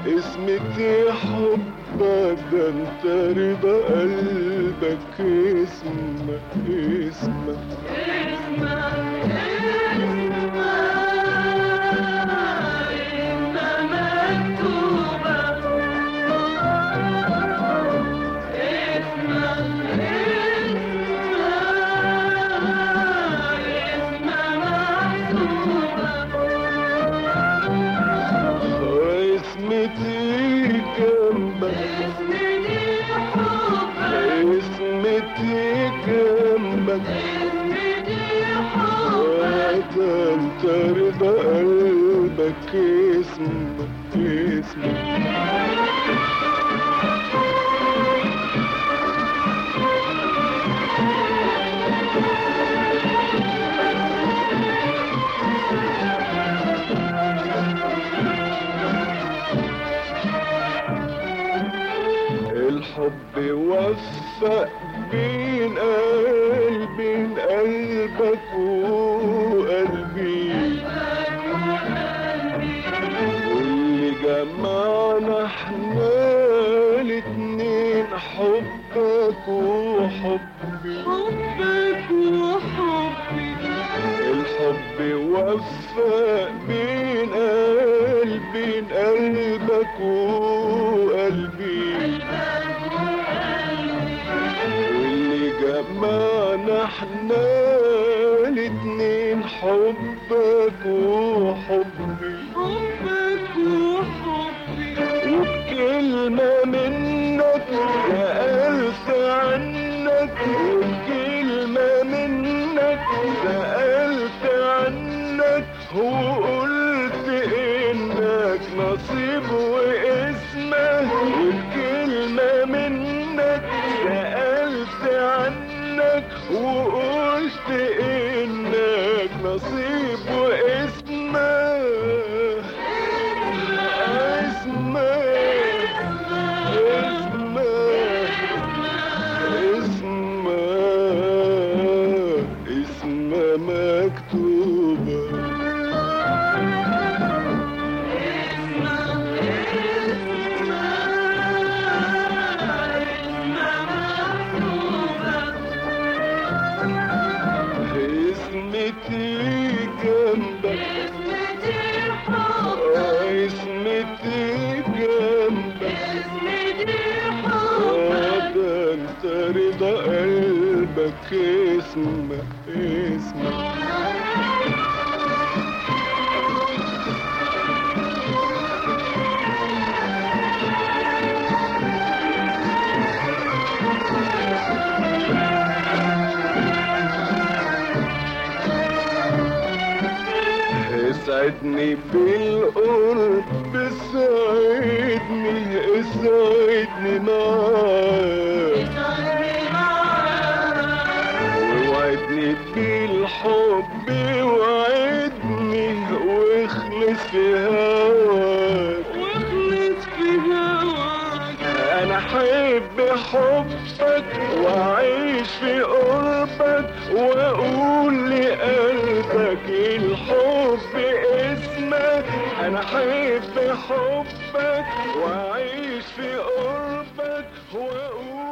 اسمتي حبك ده انت رضا قلبك اسمك اسمك اسمتي جنبك اسمتي جنبك ده انت رضا قلبك اسمك اسمك الحب وفق بين قلبي قلبك وقلبي واللي جمعنا احنا الاتنين حبك وحبي حبك وحبي الحب وفق بين قلبي قلبك وقلبي واللي جمعنا احنا الاتنين حبك وحبي حبك وحبي وبكلمة منك سألت عنك وبكلمة منك سألت عنك وقلت إنك نصيب واسمه وبكلمة منك سألت عنك وقلت إنك نصيب واسمه اسمك اسمك اسمك مكتوبة اسمتي جنبك اسمتي جنبك ده انت رضا قلبك اسمك اسمك اسعدني بالقرب ساعدني اسعدني معاك ووعدني بالحب وعدني واخلص في هواك واخلص في هواك انا احب حبك واعيش في قربك واقول لقلبك الحب اسمك انا احب حبك واعيش في قربك واقول